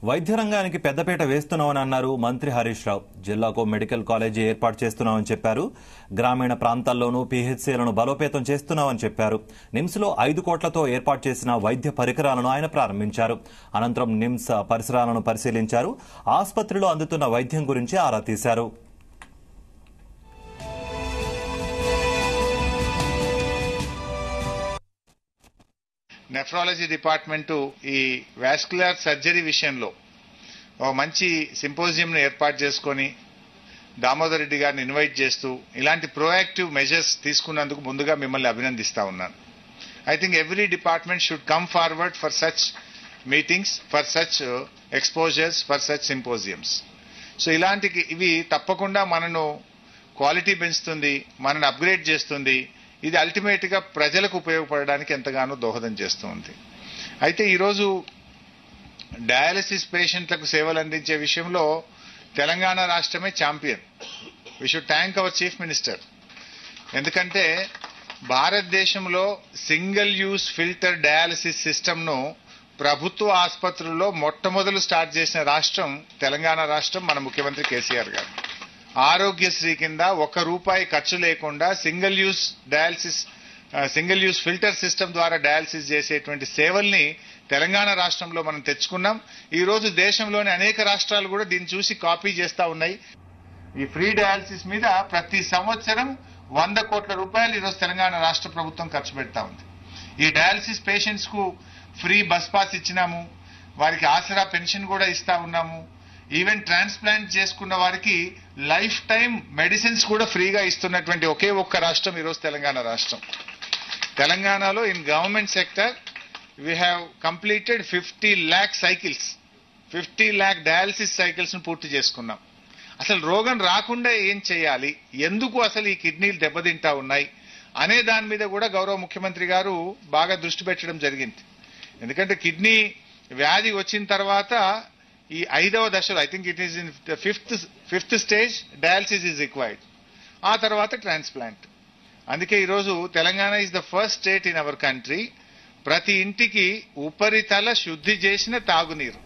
వైద్య రంగానికి పెద్దపీట వేస్తున్నామని అన్నారు మంత్రి హరీష్ రావు జిల్లాకు మెడికల్ కాలేజీ ఏర్పాటు చేస్తున్నామని చెప్పారు గ్రామీణ ప్రాంతాల్లోనూ పీహెచ్సీలను బలోపేతం చేస్తున్నామని చెప్పారు నిమ్స్లో ఐదు కోట్లతో ఏర్పాటు చేసిన వైద్య పరికరాలను ఆయన ప్రారంభించారు అనంతరం నిమ్స్ పరిసరాలను పరిశీలించారు ఆసుపత్రిలో అందుతున్న వైద్యం గురించి ఆరా తీశారు నెఫ్రాలజీ డిపార్ట్మెంటు ఈ వాస్కులర్ సర్జరీ విషయంలో ఒక మంచి సింపోజియంను ఏర్పాటు చేసుకొని దామోదర్ రెడ్డి గారిని ఇన్వైట్ చేస్తూ ఇలాంటి ప్రోయాక్టివ్ మెజర్స్ తీసుకున్నందుకు ముందుగా మిమ్మల్ని అభినందిస్తా ఉన్నాను I think every department should come forward for such meetings for such exposures for such symposiums so ఇలాంటి ఇవి తప్పకుండా మనను క్వాలిటీ పెంచుతుంది మనను అప్గ్రేడ్ చేస్తుంది ఇది అల్టిమేట్ గా ప్రజలకు ఉపయోగపడడానికి ఎంతగానో దోహదం చేస్తుంది అయితే ఈరోజు డయాలసిస్ పేషెంట్లకు సేవలు అందించే విషయంలో తెలంగాణ రాష్ట్రమే champion we should thank our chief minister ఎందుకంటే భారతదేశంలో సింగిల్ యూస్ ఫిల్టర్ డయాలసిస్ సిస్టమ్ను ప్రభుత్వ ఆసుపత్రుల్లో మొట్టమొదలు స్టార్ట్ చేసిన రాష్ట్రం తెలంగాణ రాష్ట్రం మన ముఖ్యమంత్రి కేసీఆర్ గారు ఆరోగ్యశ్రీ కింద ఒక్క రూపాయి ఖర్చు లేకుండా single use dialysis single use filter system ద్వారా డయాలసిస్ చేసేటువంటి సేవల్ని తెలంగాణ రాష్ట్రంలో మనం తెచ్చుకున్నాం ఈ రోజు దేశంలోని అనేక రాష్ట్రాలు కూడా దీన్ని చూసి కాపీ చేస్తా ఉన్నాయి ఈ ఫ్రీ డయాలసిస్ మీద ప్రతి సంవత్సరం వంద కోట్ల రూపాయలు ఈరోజు తెలంగాణ రాష్ట్ర ప్రభుత్వం ఖర్చు పెడతా ఉంది ఈ డయాలసిస్ పేషెంట్స్ కు ఫ్రీ బస్ పాస్ ఇచ్చినాము వారికి ఆసరా పెన్షన్ కూడా ఇస్తా ఉన్నాము ఈవెన్ ట్రాన్స్ప్లాంట్ చేసుకున్న వారికి లైఫ్ టైం మెడిసిన్స్ కూడా ఫ్రీగా ఇస్తున్నటువంటి ఒకే ఒక్క రాష్ట్రం ఈరోజు తెలంగాణ రాష్ట్రం తెలంగాణలో in government sector we have completed fifty lakh cycles fifty lakh dialysis cycles ను పూర్తి చేసుకున్నాం అసలు రోగం రాకుండా ఏం చేయాలి ఎందుకు అసలు ఈ కిడ్నీలు దెబ్బతింటా ఉన్నాయి అనే దాని మీద కూడా గౌరవ ముఖ్యమంత్రి గారు బాగా దృష్టి పెట్టడం జరిగింది ఎందుకంటే కిడ్నీ వ్యాధి వచ్చిన తర్వాత ఈ ఐదవ దశలో I think it is in fifth fifth stage dialysis is required ఆ తర్వాత ట్రాన్స్ప్లాంట్ అందుకే ఈరోజు Telangana is the first state in our country ప్రతి ఇంటికి ఉపరితల శుద్ధి చేసిన తాగునీరు